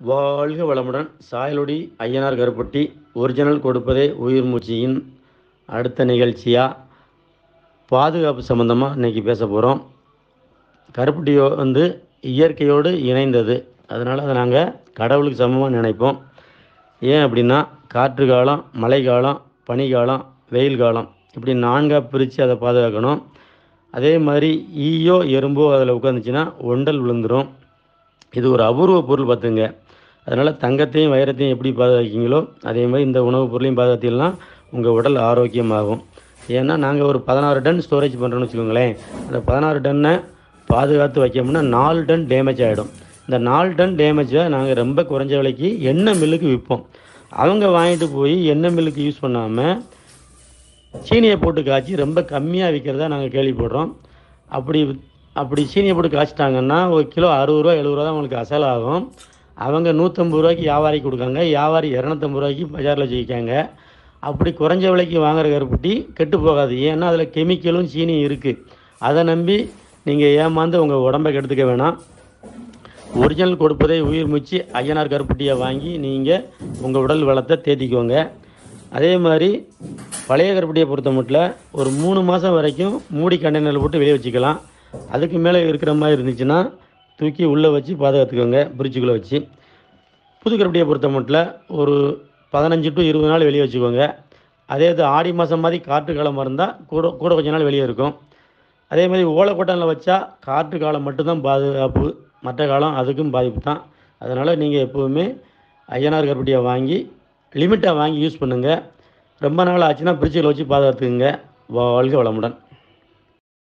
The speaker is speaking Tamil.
வாழ்க வளமுடன் சாயலொடி ஐயனார் கருப்பட்டி ஒரிஜினல் கொடுப்பதே உயிர் மூச்சியின் அடுத்த நிகழ்ச்சியாக பாதுகாப்பு சம்மந்தமாக இன்றைக்கி பேச போகிறோம் கருப்பட்டியோ வந்து இயற்கையோடு இணைந்தது அதனால் அதை நாங்கள் கடவுளுக்கு சமமாக நினைப்போம் ஏன் அப்படின்னா காற்று காலம் மழை காலம் பனி காலம் வெயில் காலம் இப்படி நான்காக பிரித்து அதை பாதுகாக்கணும் அதே மாதிரி ஈயோ எறும்போ அதில் உட்காந்துச்சுன்னா ஒண்டல் விழுந்துடும் இது ஒரு அபூர்வ பொருள் பார்த்துங்க அதனால் தங்கத்தையும் வைரத்தையும் எப்படி பாதுகாக்கீங்களோ அதே மாதிரி இந்த உணவுப் பொருளையும் பாதுகாத்தீங்கன்னா உங்கள் உடல் ஆரோக்கியமாகும் ஏன்னா நாங்கள் ஒரு பதினாறு டன் ஸ்டோரேஜ் பண்ணுறோன்னு வச்சுக்கோங்களேன் அந்த பதினாறு டன்னை பாதுகாத்து வைக்கணும்னா நாலு டன் டேமேஜ் ஆகிடும் இந்த நாலு டன் டேமேஜை நாங்கள் ரொம்ப குறைஞ்ச விலைக்கு எண்ணெய் மில்லுக்கு விற்போம் அவங்க வாங்கிட்டு போய் எண்ணெய் மில்லுக்கு யூஸ் பண்ணாமல் சீனியை போட்டு காய்ச்சி ரொம்ப கம்மியாக விற்கிறதா நாங்கள் கேள்விப்படுறோம் அப்படி அப்படி சீனியை போட்டு காய்ச்சிட்டாங்கன்னா ஒரு கிலோ அறுபது ரூபா எழுபது ரூபா தான் உங்களுக்கு அசல் ஆகும் அவங்க நூற்றம்பது ரூபாய்க்கு வியாபாரிக்கு கொடுக்காங்க வியாபாரி இரநூத்தம்பது ரூபாய்க்கு பஜாரில் வச்சு விற்காங்க அப்படி குறைஞ்ச விலைக்கு வாங்குற கருப்பட்டி கெட்டு போகாது ஏன்னா அதில் கெமிக்கலும் சீனியும் இருக்குது அதை நம்பி நீங்கள் ஏமாந்து உங்கள் உடம்பை கெடுத்துக்க வேணாம் ஒரிஜினல் கொடுப்பதை உயிர் மூச்சு ஐயனார் கருப்பட்டியை வாங்கி நீங்கள் உங்கள் உடல் வளத்தை தேத்திக்கோங்க அதே மாதிரி பழைய கருப்பட்டியை பொறுத்த மட்டும் ஒரு மூணு மாதம் வரைக்கும் மூடி கண்டெய்னரில் போட்டு வெளியே வச்சுக்கலாம் அதுக்கு மேலே இருக்கிற மாதிரி இருந்துச்சுன்னா தூக்கி உள்ளே வச்சு பாதுகாத்துக்கோங்க பிரிட்ஜுக்குள்ளே வச்சு புது கருப்பட்டியை பொறுத்த மட்டும் ஒரு பதினஞ்சு டு இருபது நாள் வெளியே வச்சுக்கோங்க அதே இது ஆடி மாதம் மாதிரி காற்று காலம் இருந்தால் கூட கூட கொஞ்ச நாள் வெளியே இருக்கும் அதே மாதிரி ஓலைக்கொட்டனில் வச்சா காற்று காலம் மட்டும்தான் பாதுகாப்பு மற்ற காலம் அதுக்கும் பாதிப்பு தான் அதனால் நீங்கள் எப்போவுமே ஐயனார் கருப்பட்டியை வாங்கி லிமிட்டாக வாங்கி யூஸ் பண்ணுங்கள் ரொம்ப நாள் ஆச்சுன்னா ஃப்ரிட்ஜில் வச்சு பாதுகாத்துக்குங்க வாழ்க வளமுடன்